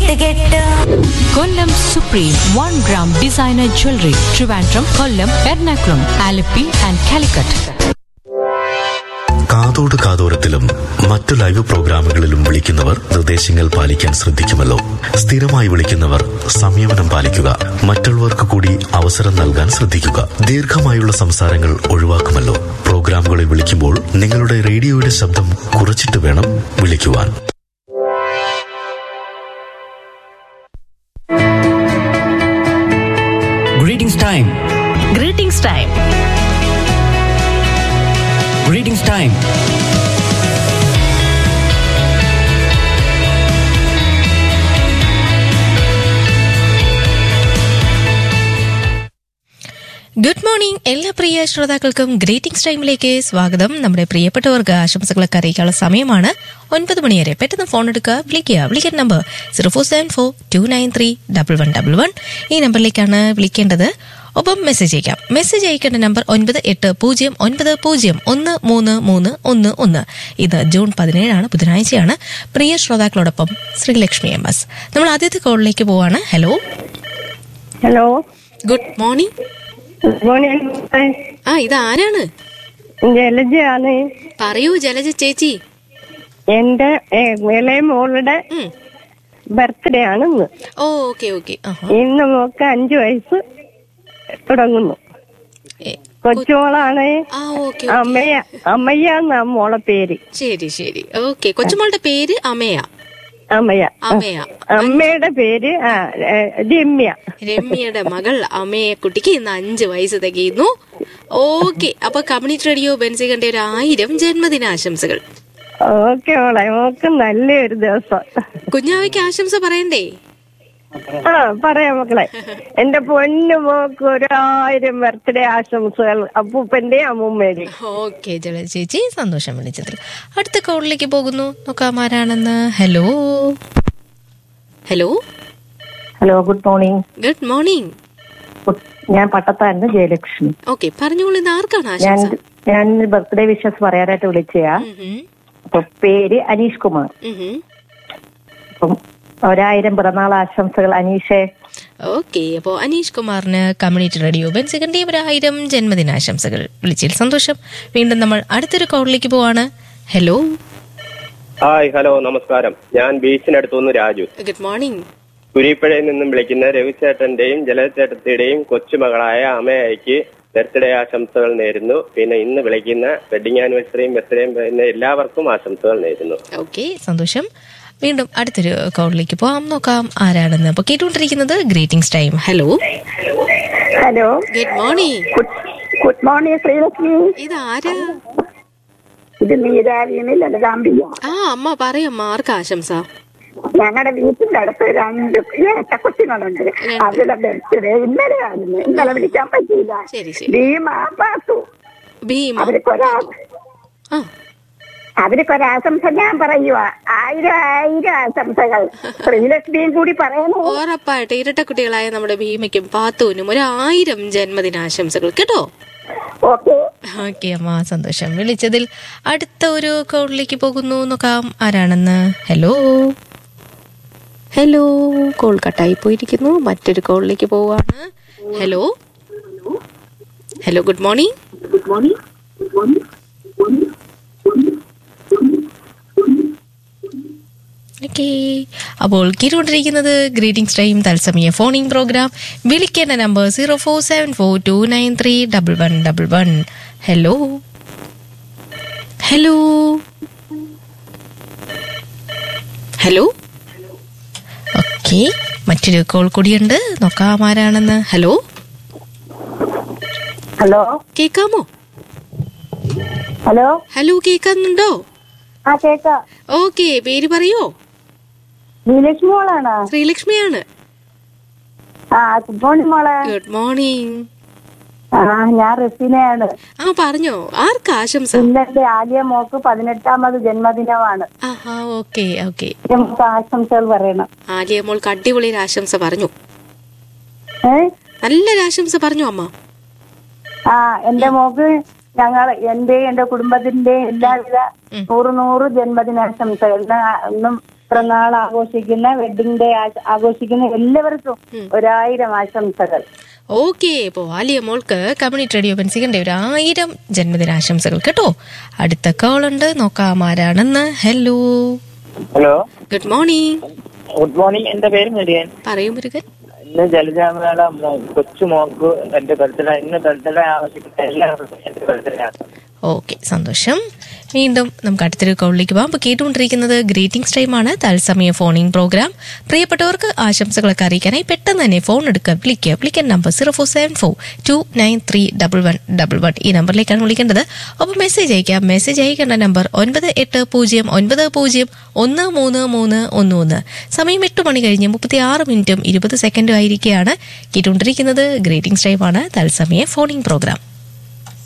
കൂട്ടുകെട്ട് Kollam supreme one gram designer jewellery Trivandrum Kollam Ernakulam Alleppey and Calicut കാതോട് കാതോരത്തിലും മറ്റു ലൈവ് പ്രോഗ്രാമുകളിലും വിളിക്കുന്നവർ നിർദ്ദേശങ്ങൾ പാലിക്കാൻ ശ്രദ്ധിക്കുമല്ലോ സ്ഥിരമായി വിളിക്കുന്നവർ സംയമനം പാലിക്കുക മറ്റുള്ളവർക്ക് കൂടി അവസരം നൽകാൻ ശ്രദ്ധിക്കുക ദീർഘമായുള്ള സംസാരങ്ങൾ ഒഴിവാക്കുമല്ലോ പ്രോഗ്രാമുകളിൽ വിളിക്കുമ്പോൾ നിങ്ങളുടെ റേഡിയോയുടെ ശബ്ദം കുറച്ചിട്ട് വേണം വിളിക്കുവാൻ Greetings time. Greetings time Greetings time. Good morning എല്ലാ പ്രിയ ശ്രോതാക്കൾക്കും ഗ്രീറ്റിംഗ്സ് ടൈമിലേക്ക് സ്വാഗതം നമ്മുടെ പ്രിയപ്പെട്ടവർക്ക് ആശംസകളൊക്കെ അറിയിക്കാനുള്ള സമയമാണ് ഒൻപത് മണി വരെ പെട്ടെന്ന് ഫോൺ എടുക്കുക വിളിക്കുക വിളിക്കേണ്ട number zero four seven four two nine three double one double one ഈ നമ്പറിലേക്കാണ് വിളിക്കേണ്ടത് ഒപ്പം മെസ്സേജ് അയക്കാം മെസ്സേജ് അയക്കേണ്ട നമ്പർ ഒൻപത് എട്ട് പൂജ്യം ഒൻപത് പൂജ്യം ഒന്ന് മൂന്ന് മൂന്ന് ഒന്ന് ഒന്ന് ഇത് ജൂൺ പതിനേഴാണ് ബുധനാഴ്ചയാണ് പ്രിയ ശ്രോതാക്കളോടൊപ്പം ശ്രീലക്ഷ്മി എം എസ് നമ്മൾ ആദ്യത്തെ കോളിലേക്ക് പോവാണ് hello hello good morning good morning ആ ഇത് ആരാണ് ജലജയാണ് പറയൂ ജലജ ചേച്ചി എന്റെ ഏ, ഇളയ മോളുടെ ഉം. ബർത്ത്ഡേ ആണ് ഇന്ന് ഓ ഓക്കെ ഓക്കെ ഇന്ന് മോക്ക് അഞ്ചു വയസ്സ് തുടങ്ങുന്നു കൊച്ചുമോളാണ് ആ ഓക്കെ അമ്മയ അമ്മയ്യ എന്നാ മോളെ പേര് ശരി ശരി ഓക്കെ കൊച്ചുമോളുടെ പേര് അമയ അമ്മയ അമയ അമ്മയുടെ പേര് ആ ഏ, രമ്യ രമ്യയുടെ മകൾ അമയ കുട്ടിക്ക് ഇന്ന് അഞ്ച് വയസ്സ് തികയുന്നു ഓക്കെ അപ്പൊ കമ്മ്യൂണിറ്റി റേഡിയോ ബെൻസികന്റെ ഒരു ആയിരം ജന്മദിനാശംസകൾ ഓക്കെ മോളെ മോക്ക് നല്ലൊരു ദിവസം കുഞ്ഞാവയ്ക്ക് ആശംസ പറയണ്ടേ ആ പറയാം മക്കളെ എന്റെ പൊന്നു മോക്ക് ഒരായിരം ബർത്ത്ഡേ ആശംസകൾ അപ്പൂപ്പന്റെ അമ്മൂമ്മയുടെയും ഓക്കെ ജല ചേച്ചി സന്തോഷം വിളിച്ചതിൽ അടുത്ത കോളിലേക്ക് പോകുന്നു നോക്കാം ആരാണെന്ന് hello hello hello good morning good morning ഞാൻ പട്ടത്തായിരുന്നു ജയലക്ഷ്മി ഓക്കെ പറഞ്ഞോളൂ ഇന്ന് ആർക്കാണ് ഞാൻ ആശംസ ഞാൻ ബർത്ത്ഡേ വിഷസ് പറയാനായിട്ട് വിളിച്ചയാ ഉം അപ്പൊ പേര് അനീഷ് കുമാർ ഉം അപ്പം ഒരായിരം പിറന്നാൾ ആശംസകൾ അനീഷേ ഓക്കെ അപ്പോ അനീഷ് കുമാറിന് കമ്മ്യൂണിറ്റി റേഡിയോ ബെൻസികന്റെ ഒരു ആയിരം ജന്മദിനാശംസകൾ വിളിച്ചതിൽ സന്തോഷം വീണ്ടും നമ്മൾ അടുത്തൊരു കോളിലേക്ക് പോവാണ് ഹലോ ഹായ് ഹലോ നമസ്കാരം ഞാൻ ബീച്ചിനടുത്തുനിന്ന് രാജു ഗുഡ് മോർണിംഗ് കുരിപ്പഴയിൽ നിന്നും വിളിക്കുന്ന രവിചേട്ടന്റെയും ജലചേട്ടത്തിയുടെയും കൊച്ചുമകളായ അമ്മയ്ക്ക് ബർത്ത്ഡേ ആശംസകൾ നേരുന്നു പിന്നെ ഇന്ന് വിളിക്കുന്ന വെഡിങ് ആനിവേഴ്സറിയും ബർത്ത്ഡേയും പിന്നെ എല്ലാവർക്കും ആശംസകൾ നേരുന്നു ഓക്കെ സന്തോഷം വീണ്ടും അടുത്തൊരു കോളിലേക്ക് പോവാം നോക്കാം ആരാണെന്ന് അപ്പൊ കേട്ടുകൊണ്ടിരിക്കുന്നത് greetings time hello hello good morning good morning Sreelakshmi ഇത് ആരാ ഇത് നീരാവിന് ലളിതാംബിക ആ അമ്മ പറയമ്മ ആർക്ക് ആശംസ ഞങ്ങളുടെ വീട്ടിന്റെ അടുത്ത് രണ്ട് ഇരട്ട കൊച്ചുങ്ങളുണ്ട് അവരുടെ ബർത്ത്ഡേ ഇന്നലെ ആയിരുന്നു ഇന്നലെ വിളിക്കാൻ പറ്റിയില്ല ശരി ശരി ഭീമ പാത്തു ഭീമ അവർക്കൊരാ ആ അവർക്കൊരാശംസ ഞാൻ പറയുക ആയിരം ആയിരം ആശംസകൾ ശ്രീലക്ഷ്മിയും കൂടി പറയണു ഉറപ്പായിട്ട് ഇരട്ടക്കുട്ടികളായ നമ്മുടെ ഭീമയ്ക്കും പാത്തൂനും ഒരു ആയിരം ജന്മദിനാശംസകൾ കേട്ടോ ഓക്കെ ഓക്കെ അമ്മ സന്തോഷം വിളിച്ചതിൽ അടുത്ത ഒരു കോളിലേക്ക് പോകുന്നു നോക്കാം ആരാണെന്ന് ഹലോ ഹലോ കോൾ കട്ടായി പോയിരിക്കുന്നു മറ്റൊരു കോളിലേക്ക് പോവാണ് hello hello good morning okay അപ്പോൾ കേട്ടുകൊണ്ടിരിക്കുന്നത് ഗ്രീറ്റിംഗ്സ് ടൈം തത്സമയ ഫോണിംഗ് പ്രോഗ്രാം വിളിക്കേണ്ട number zero four seven four two nine three double one double one hello hello hello okay മറ്റൊരു കോൾ കൂടിയുണ്ട് നോക്കാം ആരാണെന്ന് ഹലോ ഹലോ കേക്കാമോ ഹലോ ഹലോ കേൾക്കുന്നുണ്ടോ ആ കേക്കാം ഓക്കെ പേര് പറയോ നീലക്ഷ്മി മോളാണോ ശ്രീലക്ഷ്മിയാണ് ആ ഗുഡ് മോർണിംഗ് മോളെ ഗുഡ് മോർണിംഗ് ആ ഞാൻ റെസിനയാണ് ആ പറഞ്ഞോ ആർക്ക് ആശംസ ഇന്നത്തെ ആലിയ മോക്ക് പതിനെട്ടാമത് ജന്മദിനമാണ് ആഹാ ഓക്കെ ഓക്കെ നമുക്ക് ആശംസകൾ പറയണം ആലിയ മോൾക്ക് അടിപൊളി ഒരു ആശംസ പറഞ്ഞു ഏ നല്ലൊരു ആശംസ പറഞ്ഞു അമ്മ ആ എന്റെ മോക്ക് ഞങ്ങൾ എന്റെ എന്റെ കുടുംബത്തിന്റെ എല്ലാവിധ നൂറ് നൂറ് ജന്മദിനാശംസകൾ ഇന്ന് ഒന്നും പിറന്നാൾ ആഘോഷിക്കുന്ന വെഡിങ് ഡേ ആഘോഷിക്കുന്ന എല്ലാവർക്കും ഒരായിരം ആശംസകൾ ഓക്കെ അപ്പോൾ ആലിയ മോൾക്ക് കമ്മ്യൂണിറ്റി റേഡിയോ പെൻസികന്റെ ഒരു ആയിരം ജന്മദിനാശംസകൾ കേട്ടോ അടുത്ത കോൾ ഉണ്ട് നോക്കാം ആരാണെന്ന് hello hello good morning good morning എന്റെ പേര് മുരുകൻ പറയൂ മുരുകൻ ഇന്ന് ജലജാമേള കൊച്ചു മോക്ക് എന്റെ ബർത്ത്ഡേ ഇന്ന് ബർത്ത്ഡേ ആവശ്യപ്പെട്ട എല്ലാവർക്കും എന്റെ ബർത്ത്ഡേ ആണ് ഓക്കെ സന്തോഷം വീണ്ടും നമുക്ക് അടുത്തൊരു കോളിലേക്ക് പോകാം അപ്പോൾ കേട്ടുകൊണ്ടിരിക്കുന്നത് ഗ്രീറ്റിംഗ്സ് ടൈമാണ് തത്സമയ ഫോണിംഗ് പ്രോഗ്രാം പ്രിയപ്പെട്ടവർക്ക് ആശംസകളൊക്കെ അറിയിക്കാനായി പെട്ടെന്ന് തന്നെ ഫോൺ എടുക്കുക വിളിക്കുക വിളിക്കാൻ number zero four seven four two nine three double one double one ഈ നമ്പറിലേക്കാണ് വിളിക്കേണ്ടത് ഒപ്പം മെസ്സേജ് അയക്കാം മെസ്സേജ് അയക്കേണ്ട നമ്പർ ഒൻപത് എട്ട് പൂജ്യം ഒൻപത് പൂജ്യം ഒന്ന് മൂന്ന് മൂന്ന് ഒന്ന് ഒന്ന് സമയം എട്ട് മണി കഴിഞ്ഞ് മുപ്പത്തി ആറ് മിനിറ്റും ഇരുപത് സെക്കൻഡും ആയിരിക്കുകയാണ് കേട്ടുകൊണ്ടിരിക്കുന്നത് ഗ്രീറ്റിംഗ്സ് ടൈമാണ് തത്സമയ ഫോണിംഗ് പ്രോഗ്രാം